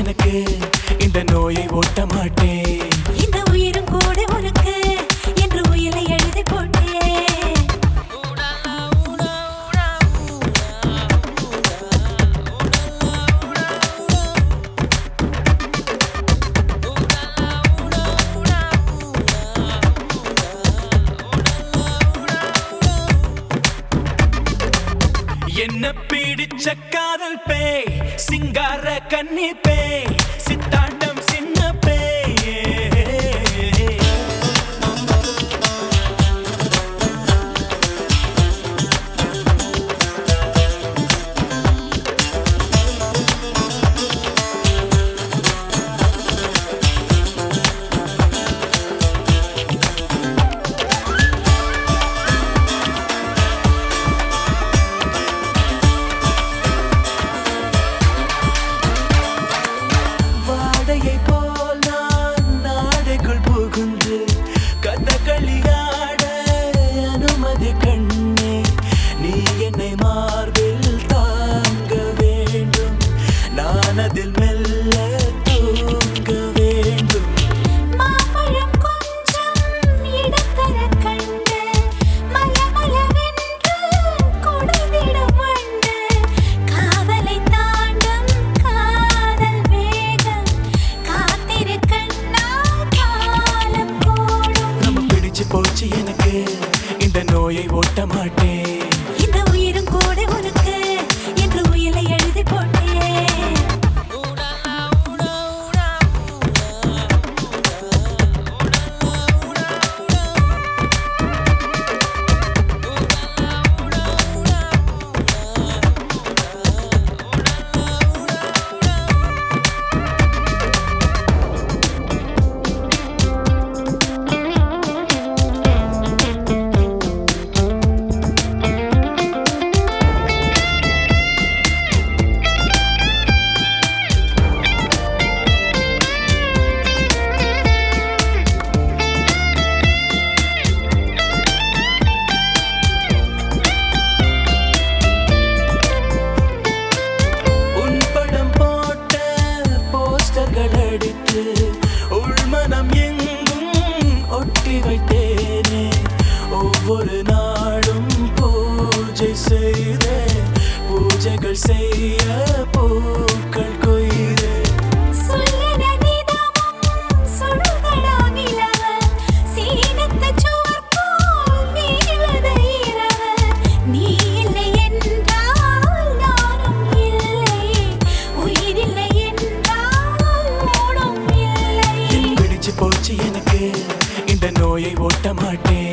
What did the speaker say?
எனக்கு இந்த நோயை ஓட்ட மாட்டேன் இந்த உயிரும் கூட உனக்கு என்று உயிரை எழுதி போட்டேன் என்ன பிடிச்ச காதல் பேய் சிங்கார கன்னி பேய் சித்தாண்டம் சின்ன பேய் வாடையை போல் நான் நாடைக்குள் புகுந்து கதகளியாட அனுமதி கண்ணே நீ என்னை மார்பில் தாங்க வேண்டும் நான் அதில் மெல்ல தூங்க வேண்டும் மாம்பழம் கொஞ்சம் இடத்தர கண்டு மலமளவென்று கொடுவிடும் வண்டு காதலை தாண்டும் காதல் வேகம் காத்திரு கண்ணா காலம் கூடும் நம்ம பிடிச்சு போச்சு எனக்கு இந்த நோயை ஓட்ட மாட்டேன் இந்த உயிரும் கூட உனக்கு என்று உயிரை எழுதி போட்டேன் உன் படம் போட்ட போஸ்டர்கள் அடித்து உள்மனம் எங்கும் ஒட்டி வைத்தேனே ஒவ்வொரு நாளும் பூஜை செய்தேன் பூஜைகள் செய்ய பூக்கள் கொய்தேன் சொல்லன நிதமும் சுடுகடா நிலவு சீனத்த சுவர் போல் நீளத இரவு நீ இல்லை என்றால் நானும் இல்லை உயிரில்லை என்றால் மூடும் இல்லை பிடிச்சு போச்சு எனக்கு இந்த நோயை ஓட்ட மாட்டேன்